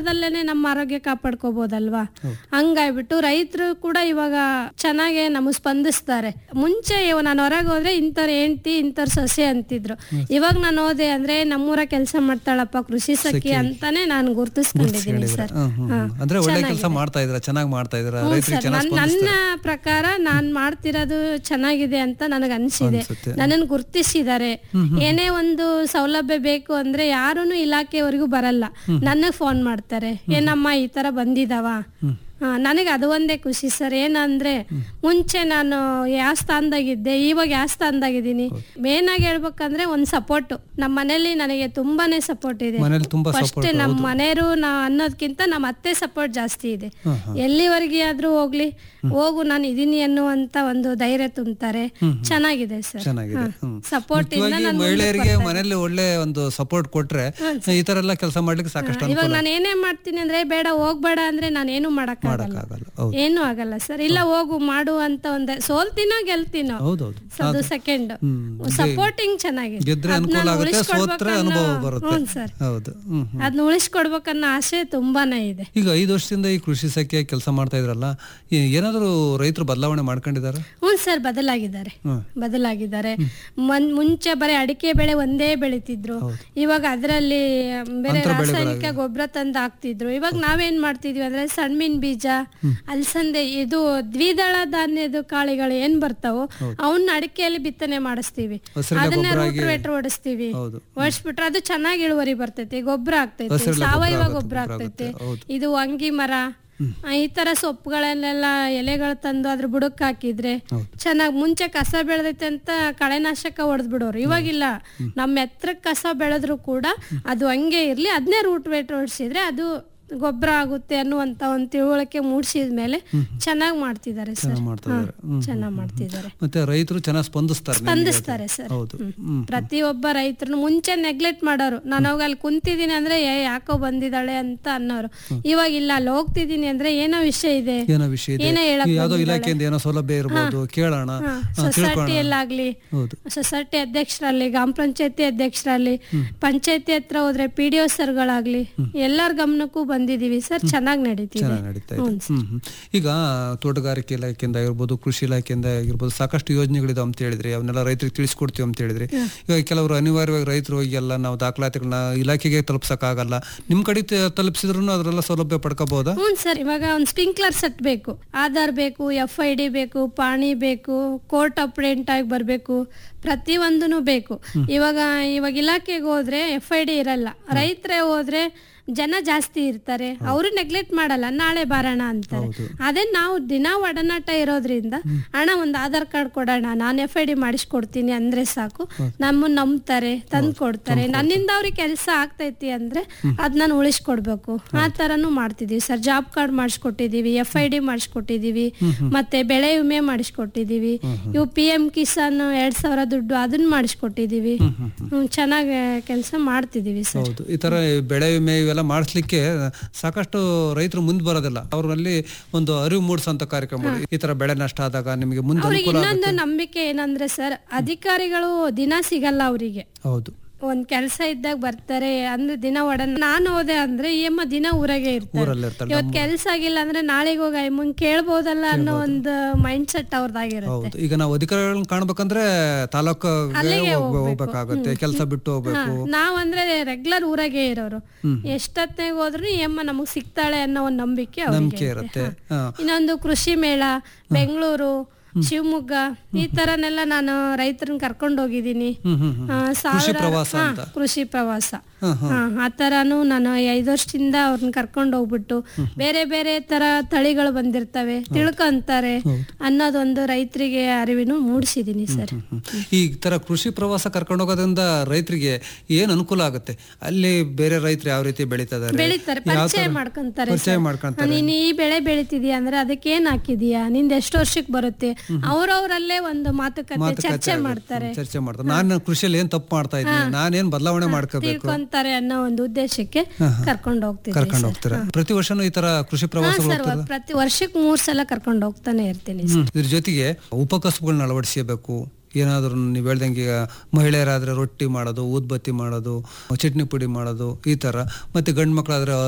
ಅದಲ್ಲೇನೆ ನಮ್ಮ ಆರೋಗ್ಯ ಕಾಪಾಡ್ಕೋಬಹುದಲ್ವಾ ಹಂಗಾಗ್ಬಿಟ್ಟು ರೈತರು ಕೂಡ ಇವಾಗ ಚೆನ್ನಾಗೆ ನಮಗೆ ಸ್ಪಂದಿಸ್ತಾರೆ ಮುಂಚೆ ಇವ- ನಾನು ಹೊರಗೆ ಹೋದ್ರೆ ಇಂಥವ್ರ ಹೆಂಡ್ತಿ ಇಂಥವ್ರ ಸೊಸೆ ಅಂತಿದ್ರು ಇವಾಗ ನಾನು ಹೋದೆ ಅಂದ್ರೆ ನಮ್ಮೂರ ಕೆಲಸ ಮಾಡ್ತಾಳಪ್ಪ ಕೃಷಿ ಸಖಿ ಅಂತಾನೆ ನಾನು ಗುರ್ತಿಸ್ಕೊಂಡಿದ್ದೀನಿ ಸರ್ ಹ್ಮ್, ಹ್ಮ್, ಹ್ಮ್. ಅಂದ್ರೆ ಒಳ್ಳೆ ಕೆಲಸ ಮಾಡ್ತಾ ಇದ್ರ ಚೆನ್ನಾಗಿ ಮಾಡ್ತಾ ಇದ್ರ ರೈತರಿಗೆ ಸರ್ ಚೆನ್ನಾಗಿ ನನ್- ನನ್ನ ಪ್ರಕಾರ ನಾನ್ ಮಾಡ್ತಿರೋದು ಚೆನ್ನಾಗಿದೆ ಅಂತ ನನಗೆ ಅನ್ಸಿದೆ ಅನ್ಸುತ್ತೆ. ನನ್ನನ್ನು ಗುರ್ತಿಸಿದ್ದಾರೆ ಏನೇ ಒಂದು ಸೌಲಭ್ಯ ಬೇಕು ಅಂದ್ರೆ ಯಾರೂನು ಇಲಾಖೆವರೆಗೂ ಬರಲ್ಲ ನನಗ್ ಫೋನ್ ಮಾಡ್ತಾರೆ ಏನಮ್ಮ ಈ ತರ ಬಂದಿದಾವ ನನಗೆ ಅದು ಒಂದೇ ಖುಷಿ ಸರ್ ಏನಂದ್ರೆ ಮುಂಚೆ ನಾನು ಯಾವ ಸ್ಥಾನದಾಗಿದ್ದೆ ಇವಾಗ ಯಾವ ಸ್ಥಾನದಾಗಿದ್ದೀನಿ ಮೇನ್ ಆಗಿ ಹೇಳ್ಬೇಕಂದ್ರೆ ಒಂದ್ ಸಪೋರ್ಟ್ ನಮ್ಮ ಮನೇಲಿ ನನಗೆ ತುಂಬಾನೇ ಸಪೋರ್ಟ್ ಇದೆ ಮನೇಲಿ ತುಂಬಾ ಫಸ್ಟ್ ನಮ್ಮ ಮನೆಯವರು ನಾ ಅನ್ನೋದ್ಕಿಂತ ನಮ್ಮ ಅತ್ತೆ ಸಪೋರ್ಟ್ ಜಾಸ್ತಿ ಇದೆ ಎಲ್ಲಿವರೆಗೆ ಆದ್ರೂ ಹೋಗ್ಲಿ ಹೋಗು ನಾನು ಇದೀನಿ ಅನ್ನುವಂತ ಒಂದು ಧೈರ್ಯ ತುಂಬ್ತಾರೆ ಚೆನ್ನಾಗಿದೆ ಸರ್ ಚೆನ್ನಾಗಿದೆ ಹ್ಮ್. ಸಪೋರ್ಟ್ ಇಂದ ಮುಖ್ಯವಾಗಿ ನಾನು ಮಹಿಳೆಯರಿಗೆ ಮನೆಯಲ್ಲಿ ಒಳ್ಳೆ ಒಂದು ಸಪೋರ್ಟ್ ಕೊಟ್ರೆ ಈ ತರ ಎಲ್ಲ ಕೆಲಸ ಮಾಡ್ಲಿಕ್ಕೆ ಸಾಕಷ್ಟು ಇವಾಗ ನಾನು ಏನೇ ಮಾಡ್ತೀನಿ ಅಂದ್ರೆ ಬೇಡ ಹೋಗ್ಬೇಡ ಅಂದ್ರೆ ನಾನು ಏನು ಮಾಡಕ್ಕಾಗಲ್ಲ ಆಗಲ್ಲ ಹೌದು ಏನು ಆಗಲ್ಲ ಸರ್ ಇಲ್ಲ ಹೋಗು ಮಾಡು ಅಂತ ಒಂದ್ ಸೋಲ್ತಿನೋ ಗೆಲ್ತೀನೋ ಹೌದೌದು ಅದು ಸೆಕೆಂಡ್ ಸಪೋರ್ಟಿಂಗ್ ಚೆನ್ನಾಗಿದೆ ಗೆದ್ರೆ ಅನುಕೂಲ ಆಗುತ್ತೆ ಸೋತ್ರೆ ಅನುಭವ ಬರುತ್ತೆ ಹ್ಞೂ ಸರ್ ಹೌದು ಹ್ಮ್ ಹ್ಮ್. ಅದನ್ನ ಉಳಿಸ್ಕೊಡ್ಬೇಕನ್ನೋ ಆಸೆ ತುಂಬಾನೇ ಇದೆ ಈಗ ಐದು ವರ್ಷದಿಂದ ಈ ಕೃಷಿ ಸಖಿಯಾಗಿ ಕೆಲಸ ಮಾಡ್ತಾ ಇದ್ರಲ್ಲ ಈ- ಏನಾದ್ರು ರೈತರು ಬದಲಾವಣೆ ಮಾಡ್ಕೊಂಡಿದ್ದಾರೆ ಹ್ಞೂ ಸರ್ ಬದಲಾಗಿದ್ದಾರೆ ಬದಲಾಗಿದ್ದಾರೆ ಮನ್- ಮುಂಚೆ ಬರೀ ಅಡಿಕೆ ಬೆಳೆ ಒಂದೇ ಬೆಳಿತಿದ್ರು ಇವಾಗ ಅದರಲ್ಲಿ ಬೇರೆ ರಾಸಾಯನಿಕ ಗೊಬ್ಬರ ತಂದು ಹಾಕ್ತಿದ್ರು ಇವಾಗ ನಾವೇನ್ ಮಾಡ್ತಿದ್ವಿ ಅಂದ್ರೆ ಸಣ್ಣಿನ ಬೀಜ ಅಲಸಂದೆ ಇದು ದ್ವಿದಳ ಧಾನ್ಯದ ಕಾಳುಗಳು ಏನ್ ಬರ್ತಾವೋ ಅವನ್ನ ಅಡಿಕೆಯಲ್ಲಿ ಬಿತ್ತನೆ ಮಾಡಿಸ್ತೀವಿ ಹಸಿರೆಲೆ ಅದನ್ನ ಗೊಬ್ಬರ ಆಗಿ- ರೂಟ್ವೇಟ್ರ್ ಓಡಿಸ್ತೀವಿ ಹೌದು. ಓಡಿಸ್ಬಿಟ್ರೆ ಅದು ಚೆನ್ನಾಗಿ ಇಳುವರಿ ಬರ್ತೈತಿ ಗೊಬ್ಬರ ಆಗ್ತೈತಿ ಹಸಿರೆಲೆ ಸಾವಯವ ಗೊಬ್ಬರ ಗೊಬ್ಬರ ಆಗುತ್ತೆ, ಆಗ್ತೈತಿ ಹೌದು. ಇದು wangi ಮರ ಆ, ಈ ತರ ಸೊಪ್ಪುಗಳನ್ನೆಲ್ಲ ಎಲೆಗಳು ತಂದು ಅದ್ರ ಬುಡಕ್ ಹಾಕಿದ್ರೆ ಚೆನ್ನಾಗ್ ಮುಂಚೆ ಕಸ ಬೆಳೆದೈತೆ ಅಂತ ಕಳೆನಾಶಕ ಹೊಡೆದ್ ಬಿಡೋರು ಇವಾಗಿಲ್ಲ ನಮ್ಮ ಎತ್ತರಕ್ಕೆ ಕಸ ಬೆಳೆದ್ರು ಕೂಡ ಅದು ಹಂಗೆ ಇರ್ಲಿ ಅದನ್ನೇ ರೂಟ್ ವೇಟ್ ಹೊಡ್ಸಿದ್ರೆ ಅದು ಗೊಬ್ಬರ ಆಗುತ್ತೆ ಅನ್ನುವಂತ ಒಂದು ತಿಳುವಳಿಕೆ ಮೂಡಿಸಿದ ಮೇಲೆ ಚೆನ್ನಾಗಿ ಮಾಡ್ತಿದ್ದಾರೆ ಸರ್ ಮಾಡ್ತಾ ಇದಾರೆ ಹ್ಮ್. ಚೆನ್ನಾಗಿ ಮಾಡ್ತಿದ್ದಾರೆ ಮತ್ತೆ ರೈತರು ಚೆನ್ನಾಗಿ ಸ್ಪಂದಿಸ್ತಾರೆ ನಿಮ್ಗೆ. ಸ್ಪಂದಿಸ್ತಾರೆ ಸರ್ ಹೌದು ಹ್ಮ್ ಪ್ರತಿಯೊಬ್ಬ ರೈತರು ಮುಂಚೆ ನೆಗ್ಲೆಕ್ಟ್ ಮಾಡೋರು ನಾನು ಅವಾಗ ಅಲ್ಲಿ ಕುಂತಿದ್ದೀನಿ ಅಂದ್ರೆ ಏ ಯಾಕೋ ಬಂದಿದ್ದಾಳೆ ಅಂತ ಅನ್ನೋರು ಇವಾಗ ಇಲ್ಲ ಅಲ್ಲಿ ಹೋಗ್ತಿದ್ದೀನಿ ಅಂದ್ರೆ ಏನೋ ವಿಷಯ ಇದೆ ಏನೋ ವಿಷಯ ಇದೆ ಏನೋ ಹೇಳಕ್ ಈ ಯಾವ್ದೋ ಇಲಾಖೆಯಿಂದ ಏನೋ ಸೌಲಭ್ಯ ಇರ್ಬೋದು ಕೇಳೋಣ ಹಾ, ತಿಳ್ಕೊಳ್ಳೋಣ ಸೊಸೈಟಿಯಲ್ಲಾಗ್ಲಿ ಹೌದು ಸೊಸೈಟಿ ಅಧ್ಯಕ್ಷರಲ್ಲಿ ಗ್ರಾಮ ಪಂಚಾಯತಿ ಅಧ್ಯಕ್ಷರಲ್ಲಿ ಪಂಚಾಯತಿ ಹತ್ರ ಹೋದ್ರೆ ಪಿ ಡಿ ಗಳಾಗ್ಲಿ ಎಲ್ಲರ ಗಮನಕ್ಕೂ ಬಂದಿದೀವಿ ಸರ್ ಚೆನ್ನಾಗಿ ನಡೀತಿದೆ ಚೆನ್ನಾಗಿ ನಡೀತಾ ಇದೆ ಹ್ಮ್ ಹ್ಮ್. ಈಗ ತೋಟಗಾರಿಕೆ ಇಲಾಖೆಯಿಂದ ಆಗಿರ್ಬೋದು ಕೃಷಿ ಇಲಾಖೆಯಿಂದ ಆಗಿರ್ಬೋದು ಸಾಕಷ್ಟು ಯೋಜನೆಗಳಿದಾವೆ ಅಂತ ಹೇಳಿದ್ರಿ ಅವನ್ನೆಲ್ಲ ರೈತರಿಗೆ ತಿಳಿಸ್ಕೊಡ್ತೀವಿ ಅಂತ ಹೇಳಿದ್ರಿ ಈಗ ಕೆಲವರು ಅನಿವಾರ್ಯವಾಗಿ ರೈತರು ಹೋಗಿ ಎಲ್ಲ ನಾವು ದಾಖಲಾತಿಗಳನ್ನ ಇಲಾಖೆಗೆ ತಲುಪ್ಸಕ್ಕಾಗಲ್ಲ ನಿಮ್ ಕಡೆ ತ- ತಲುಪಿಸಿದ್ರು ಅದರೆಲ್ಲ ಸೌಲಭ್ಯ ಪಡ್ಕೋಬಹುದಾ ಹ್ಞೂ ಸರ್ ಇವಾಗ ಒಂದು ಸ್ಪ್ರಿಂಕ್ಲರ್ ಸೆಟ್ ಬೇಕು ಆಧಾರ್ ಬೇಕು ಎಫ್ ಐ ಡಿ ಬೇಕು ಪಾಣಿ ಬೇಕು ಕೋರ್ಟ್ ಅಪ್ಡೆಂಟ್ ಆಗಿ ಬರಬೇಕು ಪ್ರತಿಯೊಂದೂ ಬೇಕು ಇವಾಗ ಇವಾಗ ಇಲಾಖೆಗೆ ಹೋದ್ರೆ ಎಫ್ ಐ ಡಿ ಇರಲ್ಲ ರೈತರೇ ಹೋದ್ರೆ ಜನ ಜಾಸ್ತಿ ಇರ್ತಾರೆ ಅವರು ನೆಗ್ಲೆಕ್ಟ್ ಮಾಡಲ್ಲ ನಾಳೆ ಬರೋಣ ಅಂತಾರೆ ಅದೇ ನಾವು ದಿನ ಒಡನಾಟ ಇರೋದ್ರಿಂದ ಅಣ್ಣ ಒಂದು ಆಧಾರ್ ಕಾರ್ಡ್ ಕೊಡೋಣ ನಾನು ಎಫ್ ಐ ಡಿ ಮಾಡಿಸ್ಕೊಡ್ತೀನಿ ಅಂದ್ರೆ ಸಾಕು ನಮ್ಮನ್ನ ನಂಬ್ತಾರೆ ತಂದು ಕೊಡ್ತಾರೆ ನನ್ನಿಂದ ಅವ್ರಿಗೆ ಕೆಲಸ ಆಗ್ತೈತಿ ಅಂದ್ರೆ ಅದ್ ನಾನು ಉಳಿಸ್ಕೊಡ್ಬೇಕು ಆ ತರನು ಮಾಡ್ತಿದೀವಿ ಸರ್ ಜಾಬ್ ಕಾರ್ಡ್ ಮಾಡಿಸ್ಕೊಟ್ಟಿದೀವಿ ಎಫ್ ಐ ಡಿ ಮಾಡಿಸ್ಕೊಟ್ಟಿದೀವಿ ಮತ್ತೆ ಬೆಳೆ ವಿಮೆ ಮಾಡಿಸ್ಕೊಟ್ಟಿದೀವಿ ಇವು ಪಿ ಎಂ ಕಿಸಾನ್ ಎರಡ್ ಸಾವಿರ ದುಡ್ಡು ಅದನ್ನ ಮಾಡಿಸ್ಕೊಟ್ಟಿದೀವಿ ಹ್ಮ್, ಚೆನ್ನಾಗಿ ಕೆಲಸ ಮಾಡ್ತಿದೀವಿ ಸರ್ ಹೌದು ಈ ತರ ಬೆಳೆ ವಿಮೆ ಇವೆಲ್ಲ ಮಾಡಿಸ್ಲಿಕ್ಕೆ ಸಾಕಷ್ಟು ರೈತರು ಮುಂದೆ ಬರೋದಿಲ್ಲ ಅವರಲ್ಲಿ ಒಂದು ಅರಿವು ಮೂಡಿಸೋಂತ ಕಾರ್ಯಕ್ರಮ ಈ ತರ ಬೆಳೆ ನಷ್ಟ ಆದಾಗ ನಿಮಗೆ ಮುಂದೆ ಅವ್ರಿಗೆ ಅನುಕೂಲ ಇನ್ನೊಂದು ನಂಬಿಕೆ ಏನಂದ್ರೆ ಸರ್ ಅಧಿಕಾರಿಗಳು ದಿನ ಸಿಗಲ್ಲ ಅವರಿಗೆ ಹೌದು ಒಂದ್ ಕೆಲಸ ಇದ್ದಾಗ ಬರ್ತಾರೆ ಅಂದ್ರೆ ದಿನ ಒಡನೆ ನಾನು ಹೋದೆ ಅಂದ್ರೆ ಈ ಅಮ್ಮ ದಿನ ಊರಾಗೆ ಇರ್ತಾರೆ ಊರಲ್ಲಿ ಇರ್ತಾರೆ ಇವತ್ ಕೆಲ್ಸ ಆಗಿಲ್ಲ ಅಂದ್ರೆ ನಾಳೆಗೆ ಹೋಗಿ ಮುಂಗ್ ಕೇಳ್ಬೋದಲ್ಲ ಅನ್ನೋ ಒಂದು ಮೈಂಡ್ ಸೆಟ್ ಅವ್ರದ್ದಾಗಿರುತ್ತೆ ಹೌದು ಈಗ ನಾವು ಅಧಿಕಾರಿಗಳನ್ನ ಕಾಣ್ಬೇಕಂದ್ರೆ ತಾಲೂಕು ಹೋಗ್ಬೇಕಾಗತ್ತೆ ಕೆಲಸ ಬಿಟ್ಟು ಹೋಗ್ಬೇಕು ನಾವಂದ್ರೆ ರೆಗ್ಯುಲರ್ ಊರಾಗೆ ಇರೋರು ಎಷ್ಟೊತ್ತಿಗೆ ಹೋದ್ರು ಈ ಅಮ್ಮ ನಮಗ್ ಸಿಗ್ತಾಳೆ ಅನ್ನೋ ಒಂದ್ ನಂಬಿಕೆ ಅವ್ರಿಗೆ ನಂಬಿಕೆ ಇರುತ್ತೆ ಹಾ. ಇನ್ನೊಂದು ಕೃಷಿ ಮೇಳ ಬೆಂಗಳೂರು ಶಿವಮೊಗ್ಗ ಈ ತರನೆಲ್ಲ ನಾನು ರೈತರನ್ನ ಕರ್ಕೊಂಡು ಹೋಗಿದ್ದೀನಿ ಹ್ಮ್ ಹ್ಮ್ ಹ್ಮ್. ಆ, ಸಾವಿರ- ಪ್ರವಾಸ ಹಾ, ಅಂತ. ಕೃಷಿ ಪ್ರವಾಸ ಹಾ, ಹಾ, ಆ ತರಾನು ನಾನು ಈ ಐದು ವರ್ಷದಿಂದ ಅವ್ರನ್ನ ಕರ್ಕೊಂಡು ಹೋಗ್ಬಿಟ್ಟು ಬೇರೆ ಬೇರೆ ತರ ತಳಿಗಳು ಬಂದಿರ್ತವೆ ತಿಳ್ಕೊಂತಾರೆ ಅನ್ನೋದೊಂದು ರೈತರಿಗೆ ಅರಿವಿನ ಮೂಡಿಸಿದೀನಿ ಸರ್ ಹ್ಮ್. ಈ ತರ ಕೃಷಿ ಪ್ರವಾಸ ಕರ್ಕೊಂಡು ಹೋಗೋದ್ರಿಂದ ರೈತರಿಗೆ ಏನ್ ಅನುಕೂಲ ಆಗುತ್ತೆ ಅಲ್ಲಿ ಬೇರೆ ರೈತರು ಯಾವ ರೀತಿ ಬೆಳೀತಾ ಇದಾರೆ ಬೆಳಿತಾರೆ ಯಾವ ಪರಿಚಯ ತರ- ಮಾಡ್ಕೊಂತಾರೆ ಪರಿಚಯ ಮಾಡ್ಕೊಂತಾರೆ ನೀನ್ ಈ ಬೆಳೆ ಬೆಳಿತಿದ್ಯಾ ಅಂದ್ರೆ ಅದಕ್ಕೆ ಏನ್ ಹಾಕಿದ್ಯಾ ನಿಂದ ಎಷ್ಟು ವರ್ಷಕ್ಕೆ ಬರುತ್ತೆ ಅವ್ರವ್ರಲ್ಲೇ ಒಂದು ಮಾತುಕತೆ ಚರ್ಚೆ ಮಾಡ್ತಾರೆ ಚರ್ಚೆ ಮಾಡ್ತಾರೆ ನಾನು ಕೃಷಿಯಲ್ಲಿ ಏನ್ ತಪ್ಪು ಮಾಡ್ತಾ ಇದ್ದೀನಿ ನಾನೇನ್ ಬದಲಾವಣೆ ಮಾಡ್ಕೋಬೇಕು ತಿಳ್ಕೊಂತಾರೆ ಅನ್ನೋ ಒಂದು ಉದ್ದೇಶಕ್ಕೆ ಕರ್ಕೊಂಡು ಹೋಗ್ತಿದ್ವಿ ಕರ್ಕೊಂಡು ಹೋಗ್ತೀರಾ ಪ್ರತಿ ವರ್ಷನೂ ಈ ತರ ಕೃಷಿ ಪ್ರವಾಸ ಸರ್ ಪ್ರತಿ ವರ್ಷಕ್ಕೆ ಮೂರ್ ಸಲ ಕರ್ಕೊಂಡು ಹೋಗ್ತಾನೆ ಇರ್ತೀನಿ ಇದ್ರ ಜೊತೆಗೆ ಉಪಕಸಬುಗಳನ್ನ ಅಳವಡಿಸಬೇಕು ಏನಾದರೂ ನೀವು ಹೇಳ್ದಂಗೆ ಈಗ ಮಹಿಳೆಯರಾದ್ರೆ ರೊಟ್ಟಿ ಮಾಡೋದು ಊದ್ಬತ್ತಿ ಮಾಡೋದು ಚಟ್ನಿ ಪುಡಿ ಮಾಡೋದು ಈ ತರ ಮತ್ತೆ ಗಂಡು ಮಕ್ಕಳಾದ್ರೆ